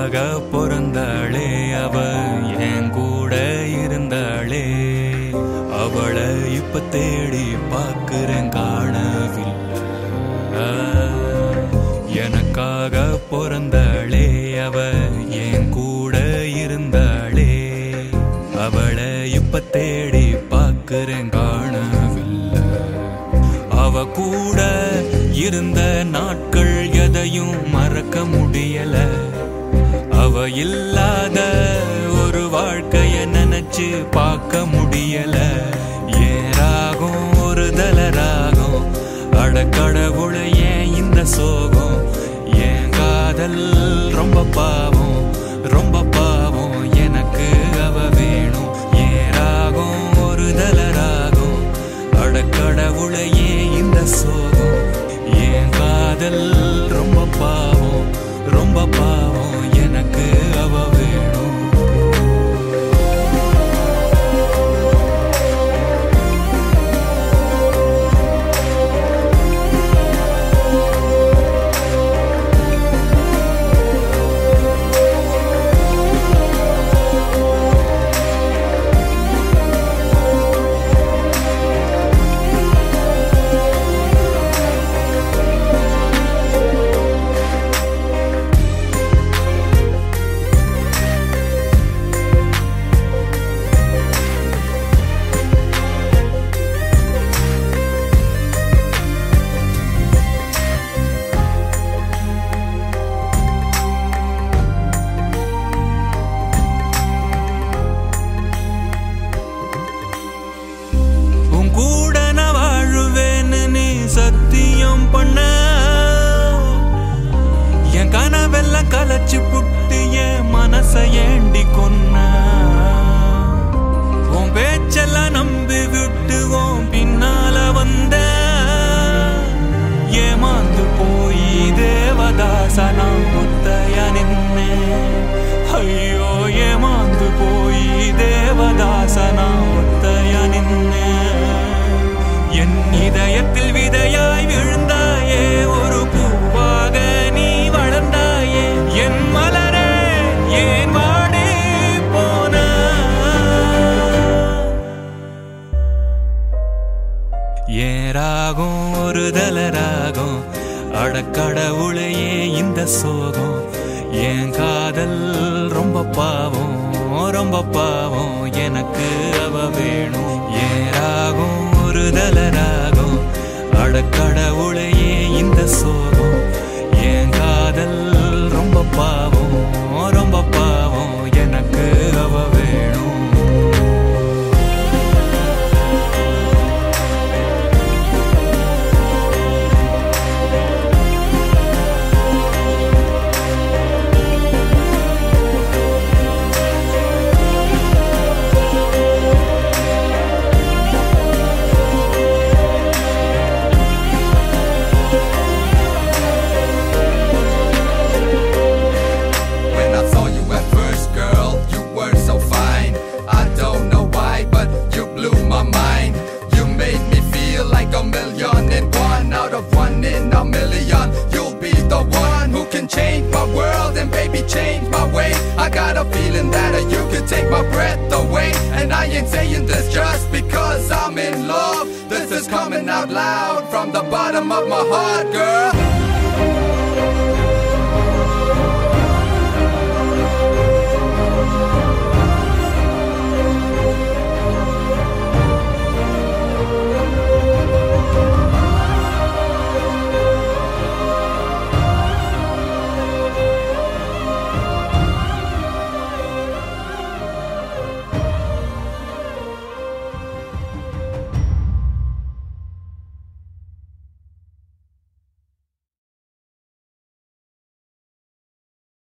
எனக்காக பிறந்தாளே அவ என் கூட இருந்தாளே அவளை இப்ப தேடி பார்க்கிறேன் காணவில்லை எனக்காக பிறந்தாளே அவ என் கூட இருந்தாளே அவளை இப்ப தேடி பார்க்கிறேன் காணவில்லை அவ கூட இருந்த நாட்கள் எதையும் மறக்க முடியல அவ இல்லாத ஒரு வாழ்க்கைய நினைச்சு பார்க்க முடியல ஏன் ராகம் ஒரு தல ராகம் அடக்கடவுள ஏன் இந்த சோகம் ஏன் காதல் ரொம்ப பாவம் ரொம்ப பாவம் எனக்கு அவ வேணும் ஏன் ராகம் ஒரு தல ராகம் அடக்கடவுளையே இந்த சோகம் ஏன் காதல் ரொம்ப பாவம் ரொம்ப பாவம் எனக்கு அவ வேணும் உன் கூட நான் வாழுவேன்னு நீ சத்தியம் பண்ண என் கனவெல்லாம் கலைச்சு புட்டு என் மனச ஏண்டி கொன்ன உன் பேச்செல்லாம் நம்பி விட்டு உன் பின்னால வந்த ஏமாந்து போய் தேவதாசனா முத்தைய நின்னே ஐயோ ஏமாந்து போய் தேவதாசனா முத்தைய நின்னே என் இதயத்தில் விதையாய் விழுந்தாயே ஒரு பூவாக நீ வளர்ந்தாயே என் மலரே ஏன் வாடி போன ஏன் ராகம் ஒரு தல ராகம் அடக்கடவுளையே இந்த சோகம் என் காதல் ரொம்ப பாவம் ரொம்ப பாவம் எனக்கு அவ வேணும் ஏன் ராகம் ஒரு தல ராகம் அடக்கடவுளையே இந்த சோகம் என் காதல் ரொம்ப பாவம் ரொம்ப பாவம் எனக்கு அவ வேணும் When I saw you at first, girl, you were so fine. I don't know why, but you blew my mind. You made me feel like a million in one out of one in a million. You'll be the one who can change my world and baby change my way. I got a feeling that you could take my breath away. And I ain't saying this just because I'm in love. This is coming out loud from the bottom of my heart, girl.